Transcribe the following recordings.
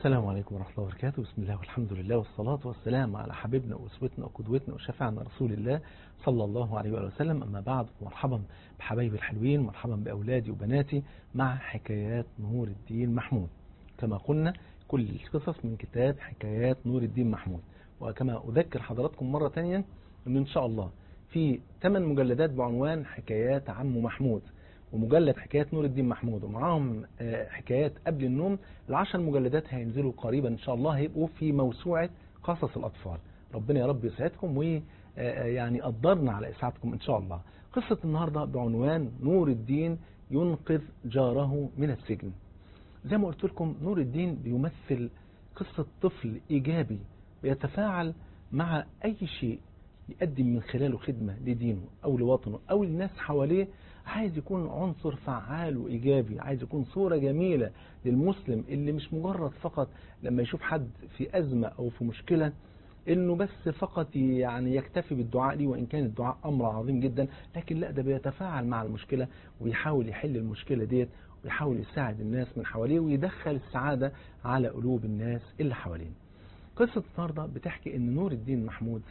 السلام عليكم ورحمة الله وبركاته بسم الله والحمد لله والصلاة والسلام على حبيبنا وأسوتنا وقدوتنا وشفعنا رسول الله صلى الله عليه وآله وسلم أما بعد مرحبا بحبايبي الحلوين مرحبا بأولادي وبناتي مع حكايات نور الدين محمود كما قلنا كل القصص من كتاب حكايات نور الدين محمود وكما أذكر حضراتكم مرة تانية أن إن شاء الله في 8 مجلدات بعنوان حكايات عمو محمود ومجلد حكايات نور الدين محمود ومعاهم حكايات قبل النوم العشر مجلدات هينزلوا قريبا ان شاء الله هيبقوا في موسوعة قصص الأطفال ربنا يا رب يسعدكم ويعني قدرنا على إسعادكم إن شاء الله قصة النهاردة بعنوان نور الدين ينقذ جاره من السجن زي ما قلت لكم نور الدين بيمثل قصة طفل إيجابي بيتفاعل مع أي شيء يقدم من خلاله خدمة لدينه أو لوطنه أو للناس حواليه عايز يكون عنصر فعال وإيجابي عايز يكون صورة جميلة للمسلم اللي مش مجرد فقط لما يشوف حد في أزمة أو في مشكلة انه بس فقط يعني يكتفي بالدعاء ليه وان كان الدعاء امر عظيم جدا لكن لا ده بيتفاعل مع المشكلة ويحاول يحل المشكلة ديت ويحاول يساعد الناس من حواليه ويدخل السعادة على قلوب الناس اللي حواليه قصة النهاردة بتحكي ان نور الدين محمود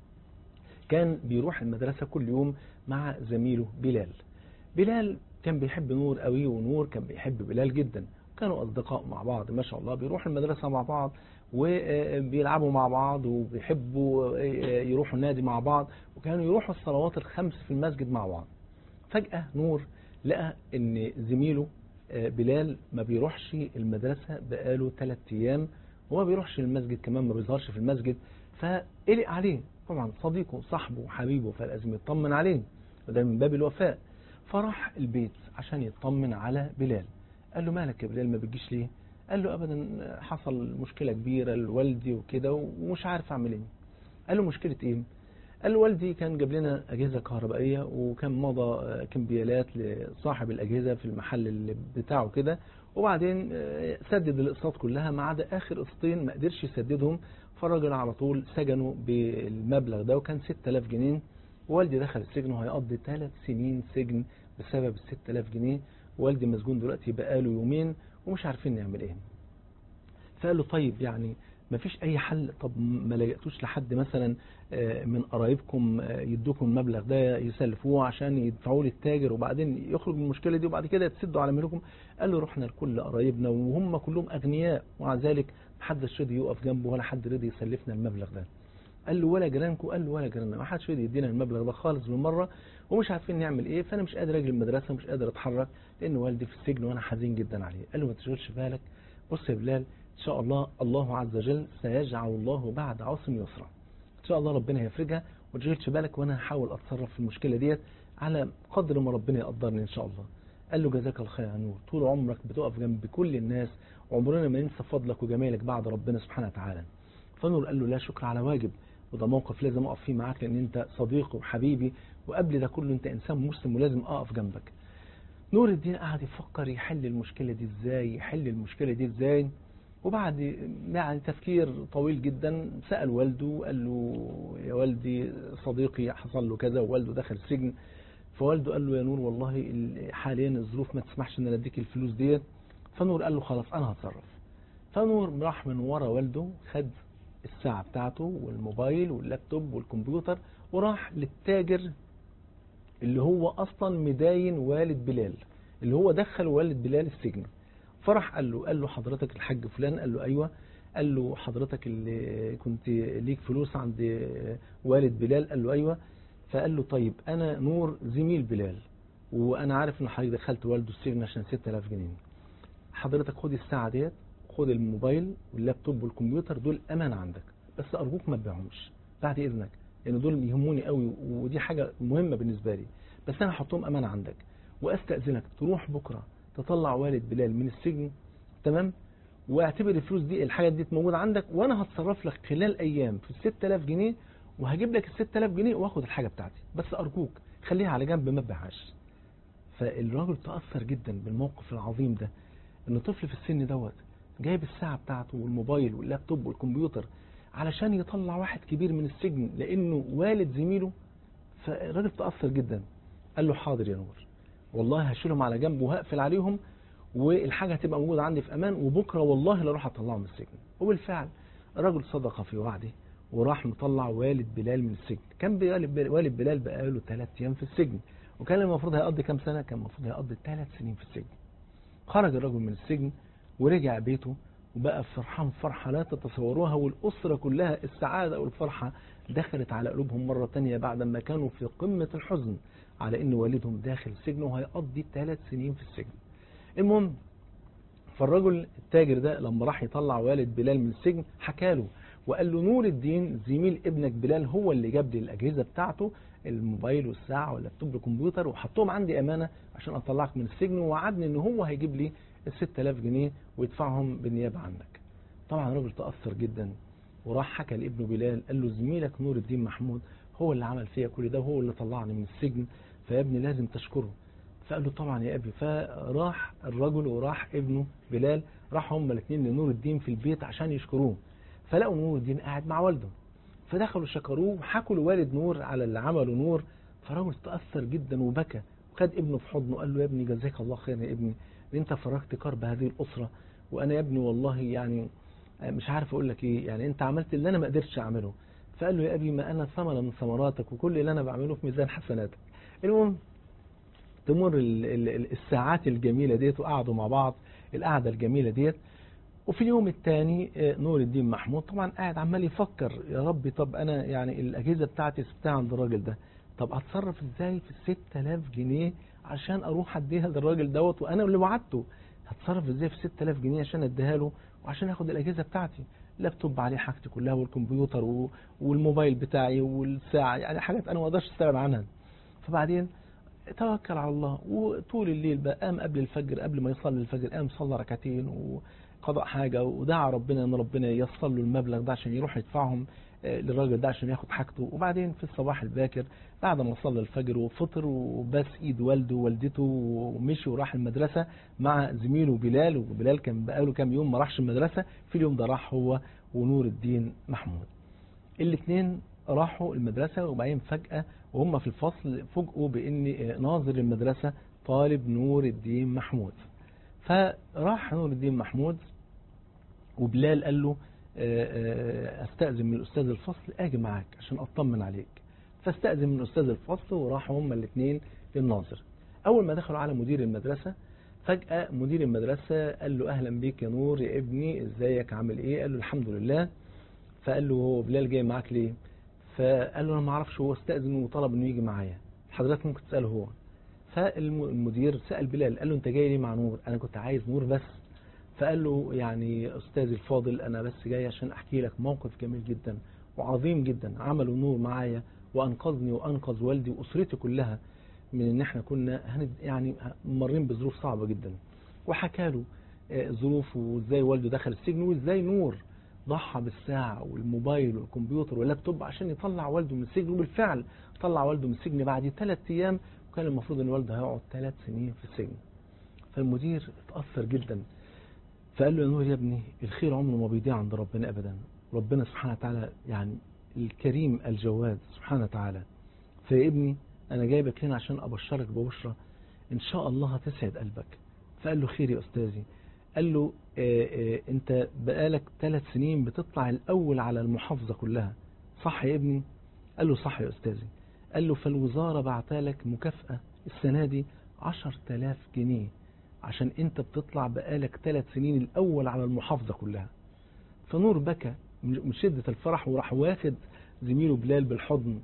كان بيروح المدرسة كل يوم مع زميله بلال بلال كان بيحب نور قوي ونور كان بيحب بلال جدا كانوا أصدقاء مع بعض ما شاء الله بيروحوا المدرسة مع بعض وبيلعبوا مع بعض وبيحبوا يروحوا النادي مع بعض وكانوا يروحوا الصلوات الخمس في المسجد مع بعض فجأة نور لقى ان زميله بلال ما بيروحش المدرسة بقاله ثلاث ايام وما بيروحش المسجد كمان ما بيظهرش في المسجد فقلق عليه طبعا صديقه صاحبه وحبيبه فلازم يطمن عليه وده من باب الوفاء فراح البيت عشان يطمن على بلال قال له مالك يا بلال ما بتجيش ليه قال له ابدا حصل مشكلة كبيرة لوالدي وكده ومش عارف اعمل ايه قال له مشكلة ايه قال له والدي كان جاب لنا اجهزة كهربائية وكان مضى كمبيالات لصاحب الاجهزة في المحل اللي بتاعه كده وبعدين سدد الاقساط كلها ما عدا اخر قسطين ما قدرش يسددهم فالراجل على طول سجنه بالمبلغ ده وكان 6000 جنيه والدي دخل السجن وهيقضي ثلاث سنين سجن بسبب ال 6000 جنيه والدي مسجون دلوقتي بقاله يومين ومش عارفين نعمل ايه فقال له طيب يعني ما فيش اي حل طب ما لجأتوش لحد مثلا من قرايبكم يدوكم المبلغ ده يسلفوه عشان يدفعوه للتاجر وبعدين يخرج من المشكله دي وبعد كده تسدوا على ملكم قال له رحنا لكل قرايبنا وهم كلهم اغنياء ومع ذلك محدش رضي يقف جنبه ولا حد رضي يسلفنا المبلغ ده قال له ولا جيرانكم قال له ولا جيراننا ما حدش رضي يدينا المبلغ ده خالص بالمره ومش عارفين نعمل ايه فانا مش قادر اجي المدرسه ومش قادر اتحرك لان والدي في السجن وانا حزين جدا عليه قال له ما تشغلش بالك بص يا بلال ان شاء الله الله عز وجل سيجعل الله بعد عسر يسرا ان شاء الله ربنا هيفرجها وما تشغلش بالك وانا هحاول اتصرف في المشكله ديت على قدر ما ربنا يقدرني ان شاء الله قال له جزاك الخير يا نور طول عمرك بتقف جنب كل الناس وعمرنا ما ننسى فضلك وجمالك بعد ربنا سبحانه وتعالى فنور قال له لا شكر على واجب وده موقف لازم اقف فيه معاك لان انت صديقي وحبيبي وقبل ده كله انت انسان مسلم ولازم اقف جنبك نور الدين قعد يفكر يحل المشكلة دي ازاي يحل المشكلة دي ازاي وبعد يعني تفكير طويل جدا سأل والده قال له يا والدي صديقي حصل له كذا ووالده دخل السجن فوالده قال له يا نور والله حاليا الظروف ما تسمحش ان انا اديك الفلوس ديت فنور قال له خلاص انا هتصرف فنور راح من ورا والده خد الساعة بتاعته والموبايل واللابتوب والكمبيوتر وراح للتاجر اللي هو اصلا مداين والد بلال اللي هو دخل والد بلال السجن فرح قال له قال له حضرتك الحاج فلان قال له ايوه قال له حضرتك اللي كنت ليك فلوس عند والد بلال قال له ايوه فقال له طيب انا نور زميل بلال وانا عارف ان حضرتك دخلت والده السجن عشان 6000 جنيه حضرتك خد الساعه ديت خد الموبايل واللابتوب والكمبيوتر دول امانه عندك بس ارجوك ما تبيعهمش بعد اذنك لان دول يهموني قوي ودي حاجه مهمه بالنسبه لي بس انا هحطهم امانه عندك واستاذنك تروح بكره تطلع والد بلال من السجن تمام واعتبر الفلوس دي الحاجه دي موجوده عندك وانا هتصرف لك خلال ايام في ال 6000 جنيه وهجيب لك ال 6000 جنيه واخد الحاجه بتاعتي بس ارجوك خليها على جنب ما تبيعهاش فالراجل تاثر جدا بالموقف العظيم ده ان طفل في السن دوت جايب الساعه بتاعته والموبايل واللابتوب والكمبيوتر علشان يطلع واحد كبير من السجن لانه والد زميله فالراجل تاثر جدا قال له حاضر يا نور والله هشيلهم على جنب وهقفل عليهم والحاجة هتبقى موجودة عندي في أمان وبكرة والله لا اروح أطلعه من السجن وبالفعل الرجل صدق في وعده وراح مطلع والد بلال من السجن كان والد والد بلال بقاله ثلاث أيام في السجن وكان المفروض هيقضي كام سنة كان المفروض هيقضي ثلاث سنين في السجن خرج الرجل من السجن ورجع بيته وبقى فرحان فرحة لا تتصوروها والأسرة كلها السعادة والفرحة دخلت على قلوبهم مرة تانية بعد ما كانوا في قمة الحزن على ان والدهم داخل السجن وهيقضي ثلاث سنين في السجن المهم فالرجل التاجر ده لما راح يطلع والد بلال من السجن حكى له وقال له نور الدين زميل ابنك بلال هو اللي جاب لي الاجهزه بتاعته الموبايل والساعه واللابتوب والكمبيوتر وحطهم عندي امانه عشان اطلعك من السجن ووعدني ان هو هيجيب لي ال 6000 جنيه ويدفعهم بالنيابه عنك. طبعا الراجل تاثر جدا وراح حكى لابنه بلال قال له زميلك نور الدين محمود هو اللي عمل فيا كل ده وهو اللي طلعني من السجن فيا ابني لازم تشكره فقال له طبعا يا ابي فراح الرجل وراح ابنه بلال راح هما الاثنين لنور الدين في البيت عشان يشكروه فلقوا نور الدين قاعد مع والده فدخلوا شكروه وحكوا لوالد نور على اللي عمله نور فالراجل تأثر جدا وبكى وخد ابنه في حضنه قال له يا ابني جزاك الله خير يا ابني انت فرجت كرب هذه الأسرة وانا يا ابني والله يعني مش عارف اقول لك ايه يعني انت عملت اللي انا ما قدرتش اعمله فقال له يا ابي ما انا ثمره من ثمراتك وكل اللي انا بعمله في ميزان حسناتك المهم تمر الساعات الجميلة ديت وقعدوا مع بعض القعدة الجميلة ديت وفي اليوم الثاني نور الدين محمود طبعا قاعد عمال يفكر يا ربي طب انا يعني الاجهزه بتاعتي سبتها عند الراجل ده طب اتصرف ازاي في ال 6000 جنيه عشان اروح اديها للراجل دوت وانا اللي وعدته هتصرف ازاي في 6000 جنيه عشان اديها له وعشان اخد الاجهزه بتاعتي لابتوب عليه حاجتي كلها والكمبيوتر والموبايل بتاعي والساعه يعني حاجات انا ما اقدرش استغنى عنها فبعدين توكل على الله وطول الليل بقى قام قبل الفجر قبل ما يصلي الفجر قام صلى ركعتين وقضى حاجة ودعا ربنا ان ربنا ييسر له المبلغ ده عشان يروح يدفعهم للراجل ده عشان ياخد حاجته وبعدين في الصباح الباكر بعد ما صلى الفجر وفطر وبس ايد والده ووالدته ومشي وراح المدرسة مع زميله بلال وبلال كان بقاله كام يوم ما راحش المدرسة في اليوم ده راح هو ونور الدين محمود الاثنين راحوا المدرسة وبعدين فجأة وهم في الفصل فوجئوا بأن ناظر المدرسة طالب نور الدين محمود فراح نور الدين محمود وبلال قال له استأذن من الأستاذ الفصل أجي معاك عشان أطمن عليك فاستأذن من أستاذ الفصل وراحوا هما الاثنين للناظر أول ما دخلوا على مدير المدرسة فجأة مدير المدرسة قال له أهلا بيك يا نور يا ابني ازيك عامل ايه قال له الحمد لله فقال له هو بلال جاي معاك ليه فقال له انا ما اعرفش هو استأذن وطلب انه يجي معايا حضرتك ممكن تسأله هو فالمدير سأل بلال قال له انت جاي ليه مع نور انا كنت عايز نور بس فقال له يعني استاذي الفاضل انا بس جاي عشان احكي لك موقف جميل جدا وعظيم جدا عمله نور معايا وانقذني وانقذ والدي واسرتي كلها من ان احنا كنا يعني مرين بظروف صعبة جدا وحكى له ظروفه وازاي والده دخل السجن وازاي نور ضحى بالساعة والموبايل والكمبيوتر واللابتوب عشان يطلع والده من السجن وبالفعل طلع والده من السجن بعد ثلاث ايام وكان المفروض ان والده هيقعد ثلاث سنين في السجن فالمدير اتأثر جدا فقال له يا نور يا ابني الخير عمره ما بيضيع عند ربنا ابدا ربنا سبحانه وتعالى يعني الكريم الجواد سبحانه وتعالى فيا ابني انا جايبك هنا عشان ابشرك ببشرة ان شاء الله هتسعد قلبك فقال له خير يا استاذي قال له آآ آآ انت بقالك ثلاث سنين بتطلع الاول على المحافظة كلها صح يا ابني قال له صح يا استاذي قال له فالوزارة بعتالك مكافأة السنة دي عشر تلاف جنيه عشان انت بتطلع بقالك ثلاث سنين الاول على المحافظة كلها فنور بكى من شدة الفرح وراح واخد زميله بلال بالحضن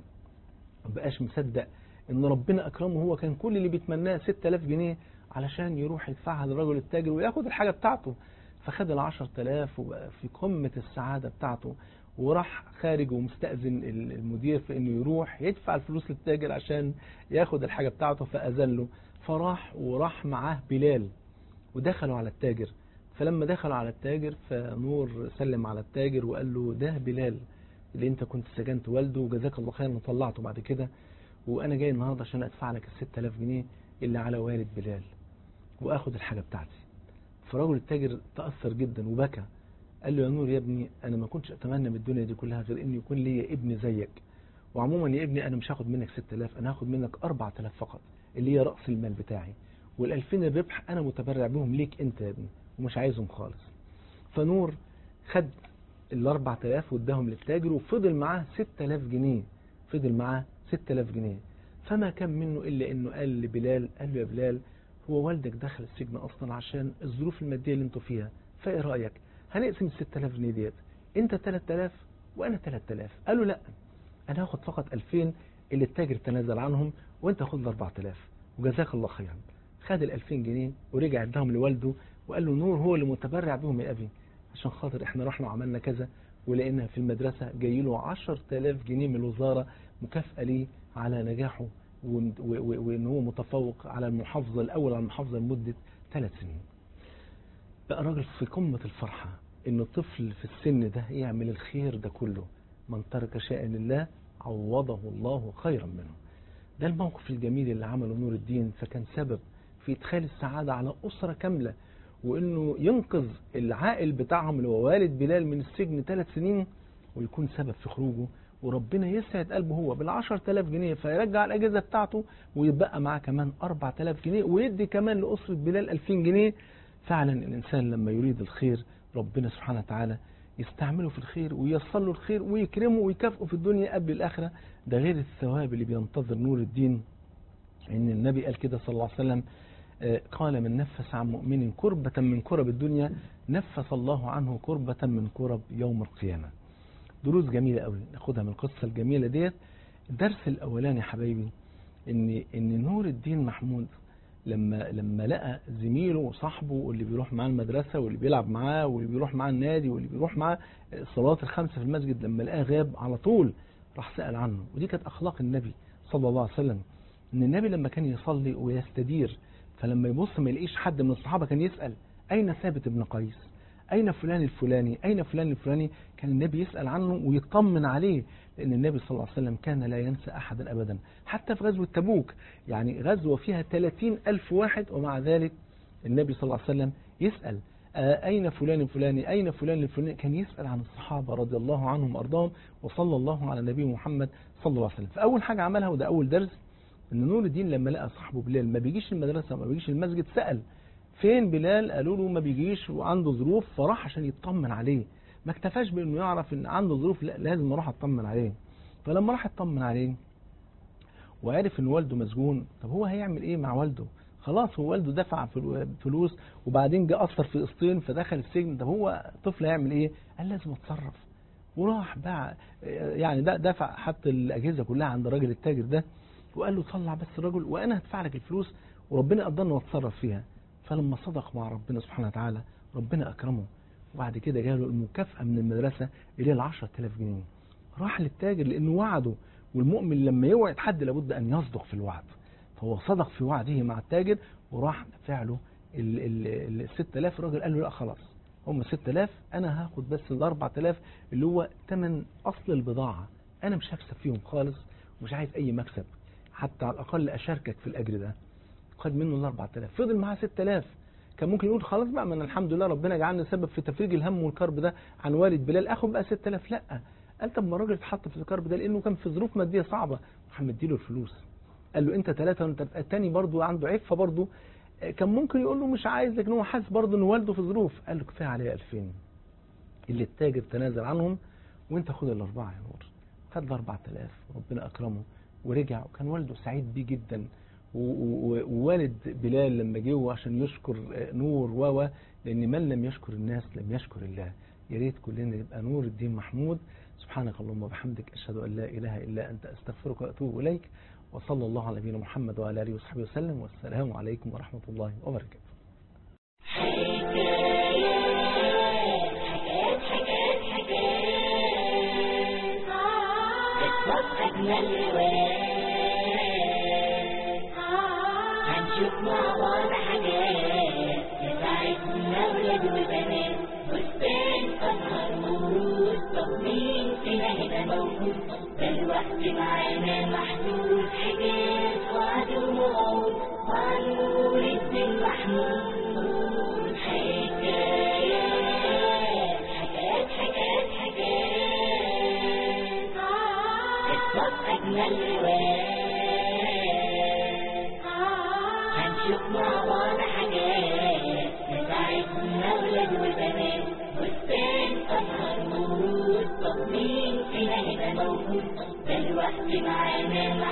مبقاش مصدق ان ربنا اكرمه هو كان كل اللي بيتمناه 6000 جنيه علشان يروح يدفعها للرجل التاجر وياخد الحاجة بتاعته فخد ال 10000 وبقى في قمة السعادة بتاعته وراح خارج ومستأذن المدير في انه يروح يدفع الفلوس للتاجر عشان ياخد الحاجة بتاعته فأذن له فراح وراح معاه بلال ودخلوا على التاجر فلما دخلوا على التاجر فنور سلم على التاجر وقال له ده بلال اللي انت كنت سجنت والده وجزاك الله خير طلعته بعد كده وانا جاي النهارده عشان ادفع لك ال 6000 جنيه اللي على والد بلال واخد الحاجه بتاعتي فرجل التاجر تاثر جدا وبكى قال له يا نور يا ابني انا ما كنتش اتمنى من الدنيا دي كلها غير ان يكون ليا ابن زيك وعموما يا ابني انا مش هاخد منك 6000 انا هاخد منك 4000 فقط اللي هي راس المال بتاعي وال2000 الربح انا متبرع بهم ليك انت يا ابني ومش عايزهم خالص فنور خد ال 4000 واداهم للتاجر وفضل معاه 6000 جنيه فضل معاه 6000 جنيه فما كان منه الا انه قال لبلال قال له يا بلال هو والدك دخل السجن اصلا عشان الظروف الماديه اللي انتوا فيها فايه رايك هنقسم ال 6000 جنيه ديت انت 3000 وانا 3000 قالوا لا انا هاخد فقط 2000 اللي التاجر تنازل عنهم وانت خد ال 4000 وجزاك الله خيرا خد ال 2000 جنيه ورجع اداهم لوالده وقال له نور هو اللي متبرع بهم يا ابي عشان خاطر احنا رحنا وعملنا كذا ولقينا في المدرسة جاي له 10000 جنيه من الوزارة مكافأة ليه على نجاحه وان هو متفوق على المحافظة الاول على المحافظة لمدة ثلاث سنين بقى راجل في قمة الفرحة ان طفل في السن ده يعمل الخير ده كله من ترك شيئا لله عوضه الله خيرا منه ده الموقف الجميل اللي عمله نور الدين فكان سبب في ادخال السعادة على أسرة كاملة وانه ينقذ العائل بتاعهم اللي هو والد بلال من السجن ثلاث سنين ويكون سبب في خروجه وربنا يسعد قلبه هو بال 10000 جنيه فيرجع الاجهزه بتاعته ويبقى معاه كمان 4000 جنيه ويدي كمان لاسره بلال 2000 جنيه فعلا الانسان لما يريد الخير ربنا سبحانه وتعالى يستعمله في الخير وييسر له الخير ويكرمه ويكافئه في الدنيا قبل الاخره ده غير الثواب اللي بينتظر نور الدين ان النبي قال كده صلى الله عليه وسلم قال من نفس عن مؤمن كربة من كرب الدنيا نفس الله عنه كربة من كرب يوم القيامة دروس جميلة قوي ناخدها من القصة الجميلة ديت الدرس الأولاني يا حبايبي إن إن نور الدين محمود لما لما لقى زميله وصاحبه واللي بيروح معاه المدرسة واللي بيلعب معاه واللي بيروح معاه النادي واللي بيروح معاه الصلوات الخمسة في المسجد لما لقاه غاب على طول راح سأل عنه ودي كانت أخلاق النبي صلى الله عليه وسلم إن النبي لما كان يصلي ويستدير فلما يبص ما يلاقيش حد من الصحابة كان يسأل أين ثابت بن قيس أين فلان الفلاني أين فلان الفلاني كان النبي يسأل عنه ويطمن عليه لأن النبي صلى الله عليه وسلم كان لا ينسى أحدا أبدا حتى في غزوة تبوك يعني غزوة فيها 30 ألف واحد ومع ذلك النبي صلى الله عليه وسلم يسأل أين فلان الفلاني أين فلان الفلاني كان يسأل عن الصحابة رضي الله عنهم وأرضاهم وصلى الله على نبي محمد صلى الله عليه وسلم فأول حاجة عملها وده أول درس ان نور الدين لما لقى صاحبه بلال ما بيجيش المدرسة ما بيجيش المسجد سأل فين بلال قالوا له ما بيجيش وعنده ظروف فراح عشان يطمن عليه ما اكتفاش بانه يعرف ان عنده ظروف لا لازم اروح اطمن عليه فلما راح يطمن عليه وعرف ان والده مسجون طب هو هيعمل ايه مع والده خلاص هو والده دفع فلوس وبعدين جه اثر في قسطين فدخل السجن طب هو طفل هيعمل ايه قال لازم اتصرف وراح باع يعني ده دفع حط الاجهزه كلها عند الراجل التاجر ده وقال له طلع بس الرجل وانا هدفع لك الفلوس وربنا قدرنا واتصرف فيها فلما صدق مع ربنا سبحانه وتعالى ربنا اكرمه وبعد كده جاله المكافأة من المدرسة اللي هي ال 10000 جنيه راح للتاجر لانه وعده والمؤمن لما يوعد حد لابد ان يصدق في الوعد فهو صدق في وعده مع التاجر وراح دفع له ال 6000 الراجل قال له لا خلاص هم 6000 انا هاخد بس ال 4000 اللي هو ثمن اصل البضاعة انا مش هكسب فيهم خالص ومش عايز اي مكسب حتى على الأقل أشاركك في الأجر ده خد منه ال 4000 فضل معاه 6000 كان ممكن يقول خلاص بقى ما أنا الحمد لله ربنا جعلني سبب في تفريج الهم والكرب ده عن والد بلال اخد بقى 6000 لا قال طب ما الراجل اتحط في الكرب ده لانه كان في ظروف ماديه صعبه راح مديله الفلوس قال له انت ثلاثه وانت الثاني برضه عنده عفه برضه كان ممكن يقول له مش عايز لكن هو حاسس برضه ان والده في ظروف قال له كفايه عليه 2000 اللي التاجر تنازل عنهم وانت خد الاربعه يا نور خد ال 4000 وربنا اكرمه ورجع وكان والده سعيد بيه جدا ووالد بلال لما جه عشان يشكر نور و لان من لم يشكر الناس لم يشكر الله يا ريت كلنا نبقى نور الدين محمود سبحانك اللهم وبحمدك اشهد ان لا اله الا انت استغفرك واتوب اليك وصلى الله على نبينا محمد وعلى اله وصحبه وسلم والسلام عليكم ورحمه الله وبركاته هنشوف مع بعض حاجات بتاعتنا ولاد وبنات بستان أزهر موروث طب مين فينا هنا موجود ده الوقت معانا محدود حاجات وعد وموعود مع نور الدين محمود حكايات حكايات حكايات حكايات قصص أجمل روايات هنشوف مع ده الوقت معانا